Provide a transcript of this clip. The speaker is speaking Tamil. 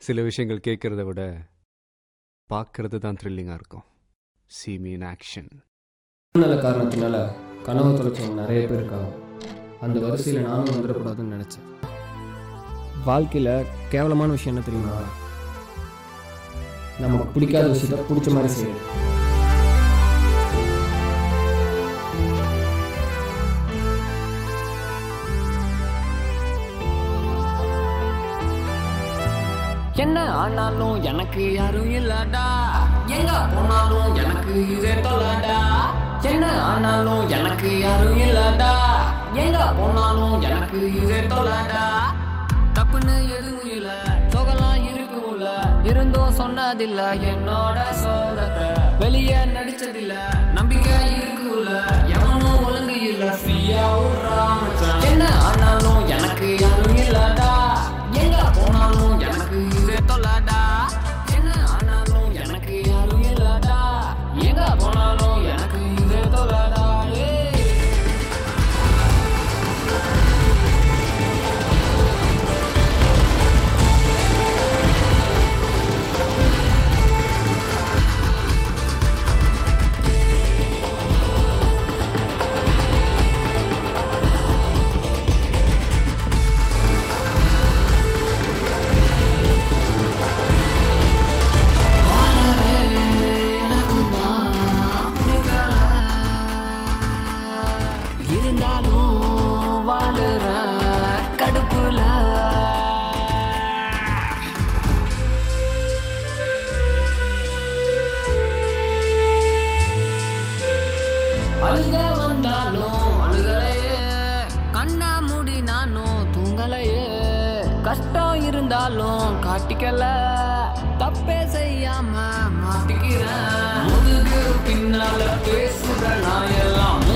சில விஷயங்கள் கேட்குறத விட பார்க்கறது தான் த்ரில்லிங்காக இருக்கும் see me in ஆக்ஷன் நல்ல காரணத்தினால கனவு தொலைச்சவங்க நிறைய பேர் இருக்காங்க அந்த வரிசையில் நானும் வந்துடக்கூடாதுன்னு நினச்சேன் வாழ்க்கையில் கேவலமான விஷயம் என்ன தெரியுமா நமக்கு பிடிக்காத விஷயத்த பிடிச்ச மாதிரி செய்யுது என்ன ஆனாலும் எனக்கு யாரும் இல்லடா எங்க போனாலும் எனக்கு இதே தொல்லடா என்ன ஆனாலும் எனக்கு யாரும் இல்லடா எங்க போனாலும் எனக்கு இதே தொல்லடா தப்புன்னு எதுவும் இல்ல சோகலாம் இருக்கும்ல இருந்தும் சொன்னதில்ல என்னோட சோகத்தை வெளியே நடிச்சதில்ல நம்பிக்கை இருக்குல்ல எவனும் ஒழுங்கு இல்ல ஃப்ரீயா என்ன ஆனாலும் எனக்கு யாரும் இல்லடா எங்க போனாலும் எனக்கு இதே தொல்லடா என்ன ஆனாலும் எனக்கு யாரும் இல்லடா எங்க போனாலும் எனக்கு இதே தொல்லடா ஏய் இருந்தாலும் வாழுற கடுப்புல அழுக வந்தாலும் அழுகலையே கண்ணா மூடி நானும் தூங்கலையே கஷ்டம் இருந்தாலும் காட்டிக்கல தப்பே செய்யாம மாட்டிக்கிறேன் முதுகு பின்னால பேசுற நான் எல்லாம்